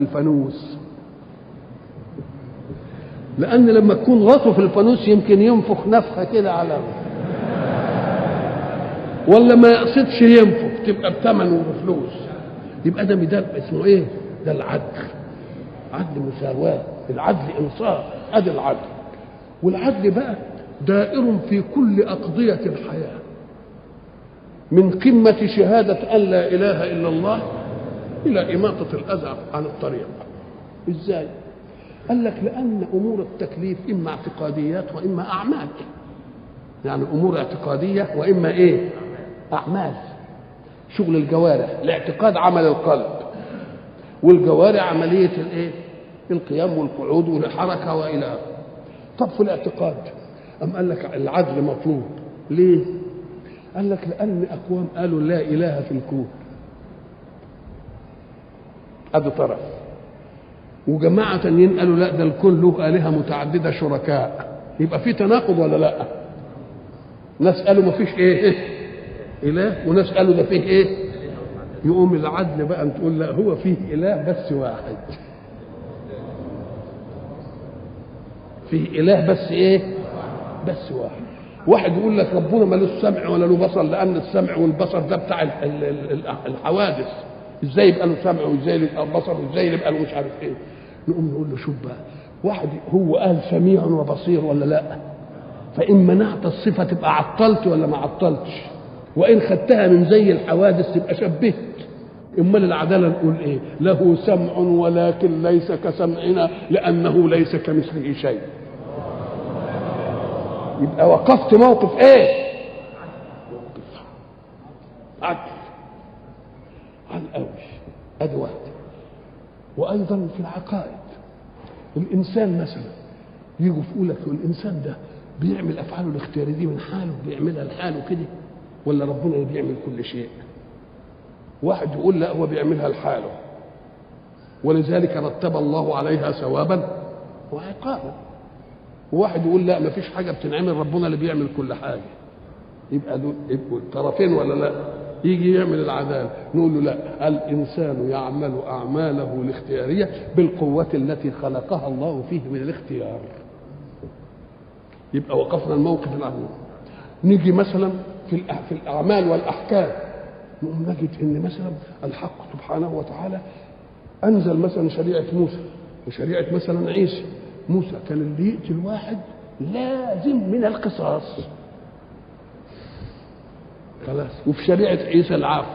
الفانوس لان لما تكون غطوا في الفانوس يمكن ينفخ نفخه كده على ولا ما يقصدش ينفخ تبقى بثمن وبفلوس يبقى ده ميدان اسمه ايه ده العدل عدل مساواه العدل انصاف ادي العدل والعدل بقى دائر في كل اقضيه الحياه من قمه شهاده ان لا اله الا الله الى اماطه الاذى عن الطريق ازاي قال لك لان امور التكليف اما اعتقاديات واما اعمال يعني امور اعتقاديه واما ايه اعمال شغل الجوارح الاعتقاد عمل القلب والجوارح عمليه الايه القيام والقعود والحركه والى اخره طب في الاعتقاد أم قال لك العدل مطلوب ليه قال لك لان اقوام قالوا لا اله في الكون ادي طرف وجماعة تانيين قالوا لا ده الكون له آلهة متعددة شركاء يبقى في تناقض ولا لا؟ ناس قالوا ما فيش ايه, إيه؟ إله وناس قالوا ده فيه ايه؟ يقوم العدل بقى تقول لا هو فيه إله بس واحد فيه إله بس ايه؟ بس واحد واحد يقول لك ربنا ملوش سمع ولا له بصر لأن السمع والبصر ده بتاع الحوادث ازاي يبقى له سمع وازاي يبقى له بصر وازاي يبقى له مش عارف ايه نقوم نقول له شوف بقى واحد هو قال سميع وبصير ولا لا فان منعت الصفه تبقى عطلت ولا ما عطلتش وان خدتها من زي الحوادث تبقى شبهت امال العداله نقول ايه له سمع ولكن ليس كسمعنا لانه ليس كمثله شيء يبقى وقفت موقف ايه موقف عدل عن قوي ادي واحد وايضا في العقائد الانسان مثلا يجوا يقول لك الانسان ده بيعمل افعاله الاختياريه دي من حاله بيعملها لحاله كده ولا ربنا اللي بيعمل كل شيء واحد يقول لا هو بيعملها لحاله ولذلك رتب الله عليها ثوابا وعقابا وواحد يقول لا ما فيش حاجه بتنعمل ربنا اللي بيعمل كل حاجه يبقى دول يبقوا الطرفين ولا لا يجي يعمل العدالة نقول له لا الإنسان يعمل أعماله الاختيارية بالقوة التي خلقها الله فيه من الاختيار يبقى وقفنا الموقف الأول نيجي مثلا في في الأعمال والأحكام نقوم نجد إن مثلا الحق سبحانه وتعالى أنزل مثلا شريعة موسى وشريعة مثلا عيسى موسى كان اللي يقتل واحد لازم من القصاص خلاص وفي شريعة عيسى العفو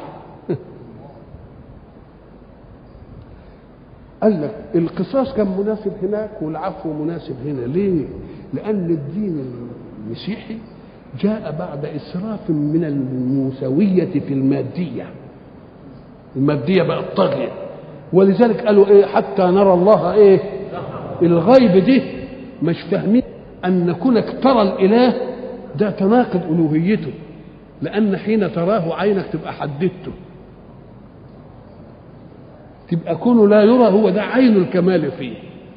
قال لك القصاص كان مناسب هناك والعفو مناسب هنا ليه؟ لأن الدين المسيحي جاء بعد إسراف من الموسوية في المادية المادية بقت طاغية ولذلك قالوا إيه حتى نرى الله إيه الغيب دي مش فاهمين أن كونك ترى الإله ده تناقض ألوهيته لأن حين تراه عينك تبقى حددته تبقى كونه لا يرى هو ده عين الكمال فيه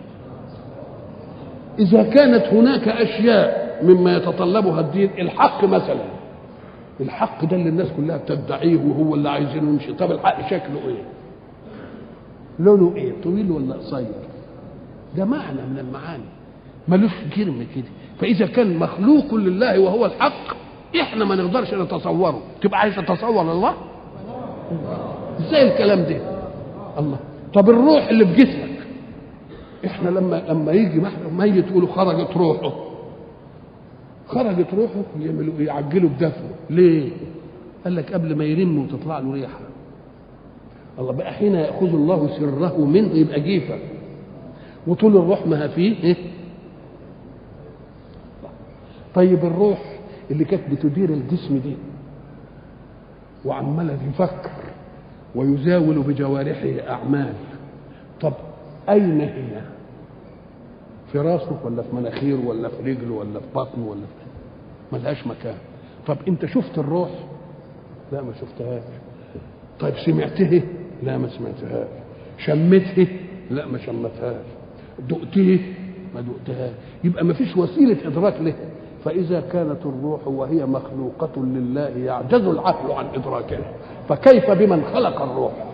إذا كانت هناك أشياء مما يتطلبها الدين الحق مثلا الحق ده اللي الناس كلها بتدعيه وهو اللي عايزينه يمشي طب الحق شكله ايه؟ لونه ايه؟ طويل ولا قصير؟ ده معنى من المعاني ملوش جرم كده فإذا كان مخلوق لله وهو الحق احنا ما نقدرش نتصوره تبقى عايز تتصور الله ازاي الكلام ده الله طب الروح اللي في جسمك احنا لما لما يجي ميت يقولوا خرجت روحه خرجت روحه يعملوا يعجلوا بدفنه ليه قال لك قبل ما يرم وتطلع له ريحه الله بقى حين ياخذ الله سره منه يبقى جيفه وطول الروح ما فيه إيه؟ طيب الروح اللي كانت بتدير الجسم دي وعماله يفكر ويزاول بجوارحه اعمال طب اين هي في راسه ولا في مناخيره ولا في رجله ولا في بطنه ولا في ملهاش مكان طب انت شفت الروح لا ما شفتهاش طيب سمعته لا ما سمعتهاش شمته لا ما شمتهاش دقته ما دقتهاش يبقى ما فيش وسيله ادراك له فإذا كانت الروح وهي مخلوقة لله يعجز العقل عن إدراكها فكيف بمن خلق الروح